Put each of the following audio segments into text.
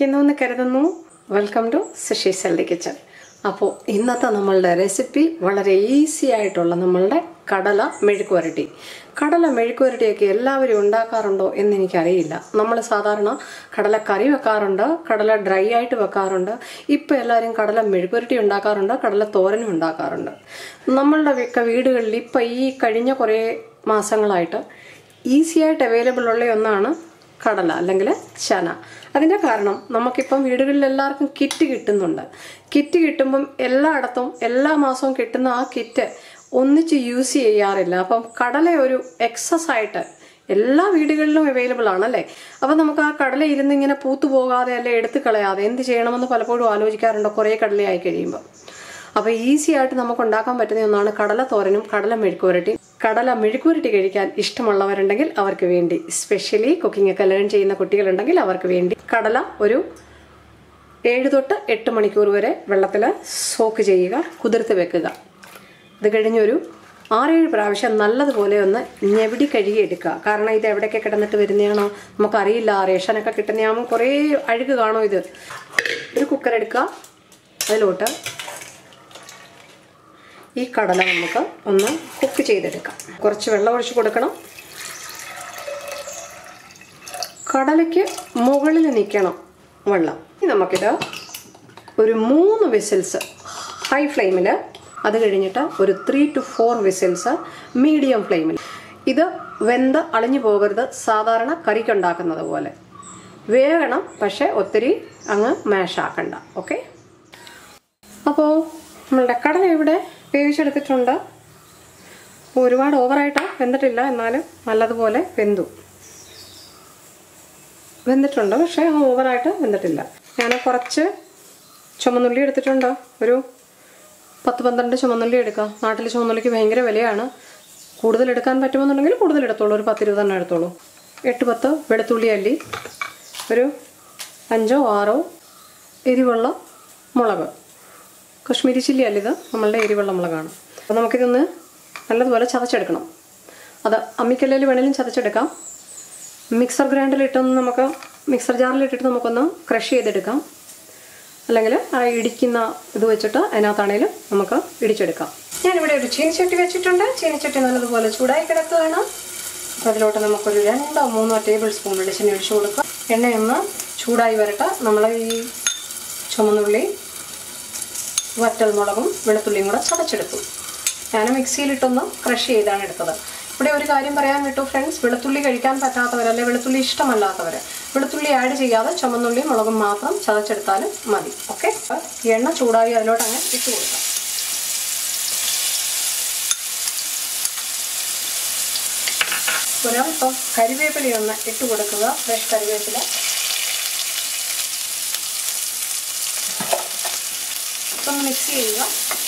സുഖമായിട്ടിരിക്കുന്നു എന്ന് കരുതുന്നു വെൽക്കം ടു സുഷി സെൽഡി കിച്ചൺ അപ്പോൾ ഇന്നത്തെ നമ്മളുടെ റെസിപ്പി വളരെ ഈസി ആയിട്ടുള്ള നമ്മളുടെ കടല മെഴുക്ക് വരട്ടി കടല മെഴുക്ക് വരട്ടിയൊക്കെ എല്ലാവരും ഉണ്ടാക്കാറുണ്ടോ എന്ന് എനിക്കറിയില്ല നമ്മൾ സാധാരണ കടല കറി വെക്കാറുണ്ട് കടല ഡ്രൈ ആയിട്ട് വെക്കാറുണ്ട് ഇപ്പം എല്ലാവരും കടല മെഴുക്ക് വരട്ടി ഉണ്ടാക്കാറുണ്ട് കടല തോരനും ഉണ്ടാക്കാറുണ്ട് നമ്മളുടെ ഒക്കെ വീടുകളിൽ ഇപ്പം ഈ കഴിഞ്ഞ കുറേ മാസങ്ങളായിട്ട് ഈസി ആയിട്ട് അവൈലബിൾ ഉള്ള ഒന്നാണ് കടല അല്ലെങ്കിൽ ചന അതിൻ്റെ കാരണം നമുക്കിപ്പം വീടുകളിൽ എല്ലാവർക്കും കിറ്റ് കിട്ടുന്നുണ്ട് കിറ്റ് കിട്ടുമ്പം എല്ലായിടത്തും എല്ലാ മാസവും കിട്ടുന്ന ആ കിറ്റ് ഒന്നിച്ച് യൂസ് ചെയ്യാറില്ല അപ്പം കടല ഒരു എക്സസ് ആയിട്ട് എല്ലാ വീടുകളിലും അവൈലബിൾ ആണല്ലേ അപ്പം നമുക്ക് ആ കടല ഇരുന്ന് ഇങ്ങനെ പൂത്തു പോകാതെ അല്ലെ എടുത്തു കളയാതെ എന്ത് ചെയ്യണമെന്ന് പലപ്പോഴും ആലോചിക്കാറുണ്ട് കുറേ കടലയായി കഴിയുമ്പോൾ അപ്പോൾ ഈസി ആയിട്ട് നമുക്ക് ഉണ്ടാക്കാൻ പറ്റുന്ന ഒന്നാണ് കടല തോരനും കടല മെഴുക്കുവരട്ടി കടല മെഴുക്കുവരട്ടി കഴിക്കാൻ ഇഷ്ടമുള്ളവരുണ്ടെങ്കിൽ അവർക്ക് വേണ്ടി സ്പെഷ്യലി കുക്കിംഗ് ഒക്കെ ലേൺ ചെയ്യുന്ന കുട്ടികളുണ്ടെങ്കിൽ അവർക്ക് വേണ്ടി കടല ഒരു ഏഴ് തൊട്ട് എട്ട് മണിക്കൂർ വരെ വെള്ളത്തിൽ സോക്ക് ചെയ്യുക കുതിർത്ത് വെക്കുക ഇത് കഴിഞ്ഞൊരു ആറേഴ് പ്രാവശ്യം നല്ലതുപോലെ ഒന്ന് ഞെവിടി കഴുകിയെടുക്കുക കാരണം ഇത് എവിടെയൊക്കെ കിടന്നിട്ട് വരുന്നതാണോ നമുക്കറിയില്ല റേഷനൊക്കെ കിട്ടുന്നതാകുമ്പോൾ കുറേ അഴുക്ക് കാണും ഇത് ഒരു കുക്കർ എടുക്കുക അതിലോട്ട് ഈ കടല നമുക്ക് ഒന്ന് കുക്ക് ചെയ്തെടുക്കാം കുറച്ച് വെള്ളം ഒഴിച്ച് കൊടുക്കണം കടലയ്ക്ക് മുകളിൽ നിൽക്കണം വെള്ളം ഇനി നമുക്കിത് ഒരു മൂന്ന് വിസിൽസ് ഹൈ ഫ്ലെയിമിൽ അത് കഴിഞ്ഞിട്ട് ഒരു three to four whistles medium ഫ്ലെയിമിൽ ഇത് വെന്ത് അളിഞ്ഞു പോകരുത് സാധാരണ കറിക്കുണ്ടാക്കുന്നത് പോലെ വേകണം പക്ഷെ ഒത്തിരി അങ്ങ് മാഷ് ആക്കണ്ട ഓക്കെ അപ്പോൾ നമ്മളുടെ കടല ഇവിടെ വേവിച്ചെടുത്തിട്ടുണ്ട് ഒരുപാട് ഓവറായിട്ട് വെന്തിട്ടില്ല എന്നാലും നല്ലതുപോലെ വെന്തു വെന്തിട്ടുണ്ട് പക്ഷേ ഓവറായിട്ട് വെന്തിട്ടില്ല ഞാൻ കുറച്ച് ചുമന്നുള്ളി എടുത്തിട്ടുണ്ട് ഒരു പത്ത് പന്ത്രണ്ട് ചുമന്നുള്ളി എടുക്കാം നാട്ടിൽ ചുമന്നുള്ളിക്ക് ഭയങ്കര വിലയാണ് കൂടുതൽ എടുക്കാൻ പറ്റുമെന്നുണ്ടെങ്കിൽ കൂടുതൽ എടുത്തോളൂ ഒരു പത്തിരുപതെണ്ണം എടുത്തോളൂ എട്ട് പത്ത് വെളുത്തുള്ളി അല്ലി ഒരു അഞ്ചോ ആറോ എരിവുള്ള മുളക് കശ്മീരി ചില്ലി അല്ല ഇത് നമ്മളുടെ എരിവെള്ള മുളകാണ് അപ്പോൾ നമുക്കിതൊന്ന് നല്ലതുപോലെ ചതച്ചെടുക്കണം അത് അമ്മിക്കല്ലയിൽ വേണേലും ചതച്ചെടുക്കാം മിക്സർ ഗ്രൈൻഡറിലിട്ടൊന്ന് നമുക്ക് മിക്സർ ജാറിലിട്ടിട്ട് നമുക്കൊന്ന് ക്രഷ് ചെയ്തെടുക്കാം അല്ലെങ്കിൽ ആ ഇടിക്കുന്ന ഇത് വെച്ചിട്ട് അതിനകത്താണേലും നമുക്ക് ഇടിച്ചെടുക്കാം ഞാനിവിടെ ഒരു ചീനിച്ചട്ടി വെച്ചിട്ടുണ്ട് ചീനിച്ചട്ടി നല്ലതുപോലെ ചൂടായി കിടക്കുകയാണ് അപ്പോൾ അതിലോട്ട് നമുക്കൊരു രണ്ടോ മൂന്നോ ടേബിൾ സ്പൂൺ വെളിച്ചെണ്ണ ഒഴിച്ചു കൊടുക്കാം എണ്ണയൊന്ന് ചൂടായി വരട്ടെ നമ്മൾ ഈ ചുമന്നുള്ളി വറ്റൽ മുളകും വെളുത്തുള്ളിയും കൂടെ ചതച്ചെടുത്തു ഞാൻ മിക്സിയിലിട്ടൊന്ന് ക്രഷ് ചെയ്താണ് എടുത്തത് ഇവിടെ ഒരു കാര്യം പറയാൻ വിട്ടു ഫ്രണ്ട്സ് വെളുത്തുള്ളി കഴിക്കാൻ പറ്റാത്തവർ അല്ലെ വെളുത്തുള്ളി ഇഷ്ടമല്ലാത്തവർ വെളുത്തുള്ളി ആഡ് ചെയ്യാതെ ചുമന്നുള്ളിയും മുളകും മാത്രം ചതച്ചെടുത്താലും മതി ഓക്കെ എണ്ണ ചൂടായി അതിലോട്ട് അങ്ങനെ ഇട്ട് കൊടുക്കാം ഒരൽപ്പം കരിവേപ്പില ഒന്ന് ഇട്ട് കൊടുക്കുക ഫ്രഷ് കരിവേപ്പില ഒന്ന് മിക്സ് ചെയ്യുക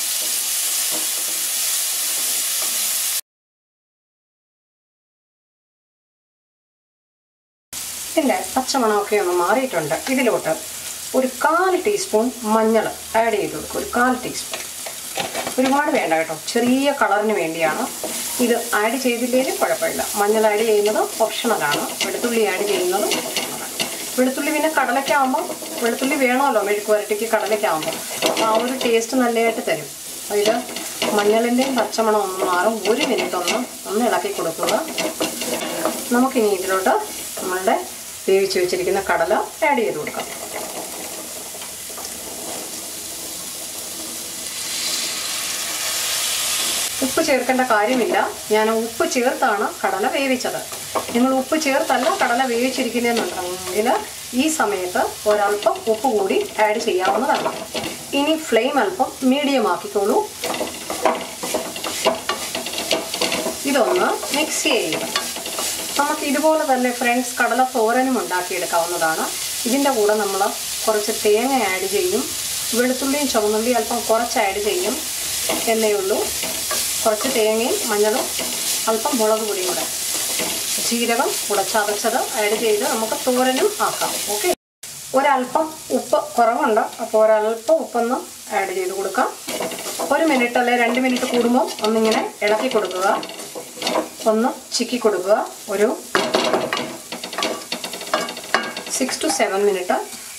ഇതിൻ്റെ പച്ചമണമൊക്കെ ഒന്ന് മാറിയിട്ടുണ്ട് ഇതിലോട്ട് ഒരു കാൽ ടീസ്പൂൺ മഞ്ഞൾ ആഡ് ചെയ്ത് കൊടുക്കും ഒരു കാൽ ടീസ്പൂൺ ഒരുപാട് വേണ്ട കേട്ടോ ചെറിയ കളറിന് വേണ്ടിയാണ് ഇത് ആഡ് ചെയ്തില്ലെങ്കിലും കുഴപ്പമില്ല മഞ്ഞൾ ആഡ് ചെയ്യുന്നത് ഓപ്ഷണലാണ് വെളുത്തുള്ളി ആഡ് ചെയ്യുന്നത് ഓപ്ഷണലാണ് വെളുത്തുള്ളി പിന്നെ കടലയ്ക്കാകുമ്പോൾ വെളുത്തുള്ളി വേണമല്ലോ മെഴുക്ക് വരട്ടിക്ക് കടലയ്ക്കാകുമ്പോൾ അപ്പോൾ ആ ഒരു ടേസ്റ്റ് നല്ലതായിട്ട് തരും അപ്പോൾ ഇത് മഞ്ഞളിൻ്റെയും പച്ചമണം ഒന്ന് മാറും ഒരു മിനിറ്റ് ഒന്ന് ഒന്ന് ഇളക്കി കൊടുക്കുക നമുക്കിനി ഇതിലോട്ട് നമ്മളുടെ വേവിച്ച് വെച്ചിരിക്കുന്ന കടല ആഡ് ചെയ്ത് കൊടുക്കാം ഉപ്പ് ചേർക്കേണ്ട കാര്യമില്ല ഞാൻ ഉപ്പ് ചേർത്താണ് കടല വേവിച്ചത് നിങ്ങൾ ഉപ്പ് ചേർത്തല്ല കടല വേവിച്ചിരിക്കുന്നതെന്നുണ്ടെങ്കിൽ ഈ സമയത്ത് ഒരൽപ്പം ഉപ്പ് കൂടി ആഡ് ചെയ്യാവുന്നതാണ് ഇനി ഫ്ലെയിം അല്പം മീഡിയം ആക്കിക്കോളൂ ഇതൊന്ന് മിക്സ് ചെയ്യുക നമുക്ക് ഇതുപോലെ തന്നെ ഫ്രണ്ട്സ് കടല തോരനും ഉണ്ടാക്കിയെടുക്കാവുന്നതാണ് ഇതിൻ്റെ കൂടെ നമ്മൾ കുറച്ച് തേങ്ങ ആഡ് ചെയ്യും വെളുത്തുള്ളിയും ചുവന്നുള്ളിയും അല്പം കുറച്ച് ആഡ് ചെയ്യും എന്നേ ഉള്ളൂ കുറച്ച് തേങ്ങയും മഞ്ഞളും അല്പം മുളക് പൊടിയും കൂടെ ജീരകം ഉടച്ചതച്ചത് ആഡ് ചെയ്ത് നമുക്ക് തോരനും ആക്കാം ഓക്കെ ഒരല്പം ഉപ്പ് കുറവുണ്ട് അപ്പോൾ ഒരല്പം ഉപ്പൊന്ന് ആഡ് ചെയ്ത് കൊടുക്കാം ഒരു മിനിറ്റ് അല്ലെ രണ്ട് മിനിറ്റ് കൂടുമ്പോൾ ഒന്നിങ്ങനെ ഇളക്കി കൊടുക്കുക ഒന്ന് ചിക്കി കൊടുക്കുക ഒരു six to seven minute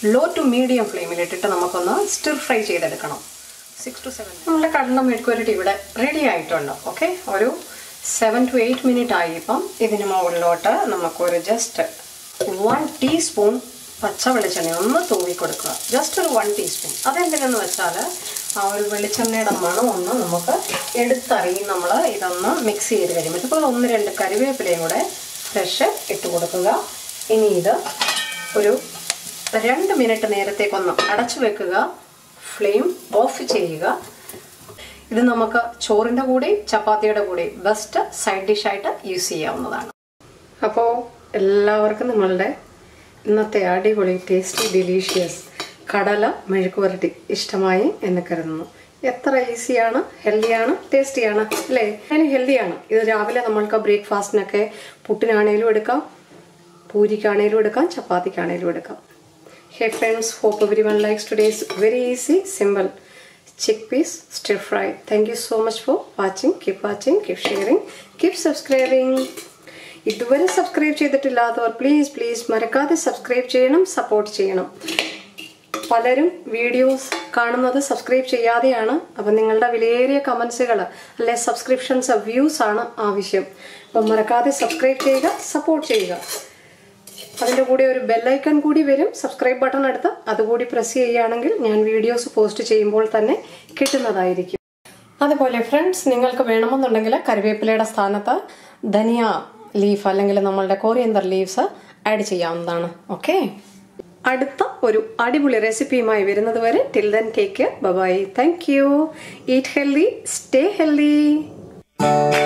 low to medium ഫ്ലെയിമിലിട്ടിട്ട് നമുക്കൊന്ന് സ്റ്റിർ ഫ്രൈ ചെയ്തെടുക്കണം സിക്സ് ടു സെവൻ നമ്മുടെ കടല മെഴുക്കുവരട്ടി ഇവിടെ റെഡി ആയിട്ടുണ്ട് ഓക്കെ ഒരു സെവൻ ടു എയ്റ്റ് മിനിറ്റ് ആയി ഇപ്പം ഇതിന് മുകളിലോട്ട് നമുക്കൊരു ജസ്റ്റ് വൺ ടീസ്പൂൺ പച്ച വെളിച്ചെണ്ണ ഒന്ന് തൂവി കൊടുക്കുക ജസ്റ്റ് ഒരു വൺ ടീസ്പൂൺ അതെന്തിനെന്ന് വെച്ചാൽ ആ ഒരു വെളിച്ചെണ്ണയുടെ മണം ഒന്ന് നമുക്ക് എടുത്തറിയും നമ്മൾ ഇതൊന്ന് മിക്സ് ചെയ്ത് കഴിയുമ്പോൾ ഇപ്പോൾ ഒന്ന് രണ്ട് കറിവേപ്പിലയും കൂടെ ഫ്രഷ് ഇട്ട് കൊടുക്കുക ഇനി ഇത് ഒരു രണ്ട് മിനിറ്റ് നേരത്തേക്കൊന്ന് അടച്ചു വെക്കുക ഫ്ലെയിം ഓഫ് ചെയ്യുക ഇത് നമുക്ക് ചോറിൻ്റെ കൂടെ ചപ്പാത്തിയുടെ കൂടെ ബെസ്റ്റ് സൈഡ് ഡിഷായിട്ട് യൂസ് ചെയ്യാവുന്നതാണ് അപ്പോൾ എല്ലാവർക്കും നമ്മളുടെ ഇന്നത്തെ അടിപൊളി ടേസ്റ്റി ഡിലീഷ്യസ് കടല മെഴുക്കുവരട്ടി ഇഷ്ടമായി എന്ന് കരുതുന്നു എത്ര ഈസിയാണ് ഹെൽത്തിയാണ് ടേസ്റ്റിയാണ് അല്ലേ അതിന് ഹെൽത്തിയാണ് ഇത് രാവിലെ നമ്മൾക്ക് ബ്രേക്ക്ഫാസ്റ്റിനൊക്കെ പുട്ടിനാണേലും എടുക്കാം പൂരിക്കാണേലും എടുക്കാം ചപ്പാത്തിക്കാണേലും എടുക്കാം hey friends hope everyone likes today's very easy simple chickpeas stir fry thank you so much for watching keep watching keep sharing keep subscribing ഇതുവരെ സബ്സ്ക്രൈബ് ചെയ്തിട്ടില്ലാത്തവർ പ്ലീസ് പ്ലീസ് മറക്കാതെ സബ്സ്ക്രൈബ് ചെയ്യണം സപ്പോർട്ട് ചെയ്യണം പലരും വീഡിയോസ് കാണുന്നത് subscribe ചെയ്യാതെയാണ് അപ്പം നിങ്ങളുടെ വിലയേറിയ കമൻസുകൾ അല്ലെ സബ്സ്ക്രിപ്ഷൻസ് വ്യൂസ് ആണ് ആവശ്യം അപ്പം മറക്കാതെ സബ്സ്ക്രൈബ് ചെയ്യുക സപ്പോർട്ട് ചെയ്യുക അതിൻ്റെ കൂടെ ഒരു ബെല്ലൈക്കൺ കൂടി വരും സബ്സ്ക്രൈബ് ബട്ടൺ എടുത്ത് അതുകൂടി പ്രസ് ചെയ്യുകയാണെങ്കിൽ ഞാൻ വീഡിയോസ് പോസ്റ്റ് ചെയ്യുമ്പോൾ തന്നെ കിട്ടുന്നതായിരിക്കും അതുപോലെ ഫ്രണ്ട്സ് നിങ്ങൾക്ക് വേണമെന്നുണ്ടെങ്കിൽ കറിവേപ്പിലയുടെ സ്ഥാനത്ത് ധനിയ ലീഫ് അല്ലെങ്കിൽ നമ്മളുടെ കോറിയന്തർ ലീവ്സ് ആഡ് ചെയ്യാവുന്നതാണ് ഓക്കെ അടുത്ത ഒരു അടിപൊളി റെസിപ്പിയുമായി വരുന്നത് വരെ till then take bye thank you eat healthy stay healthy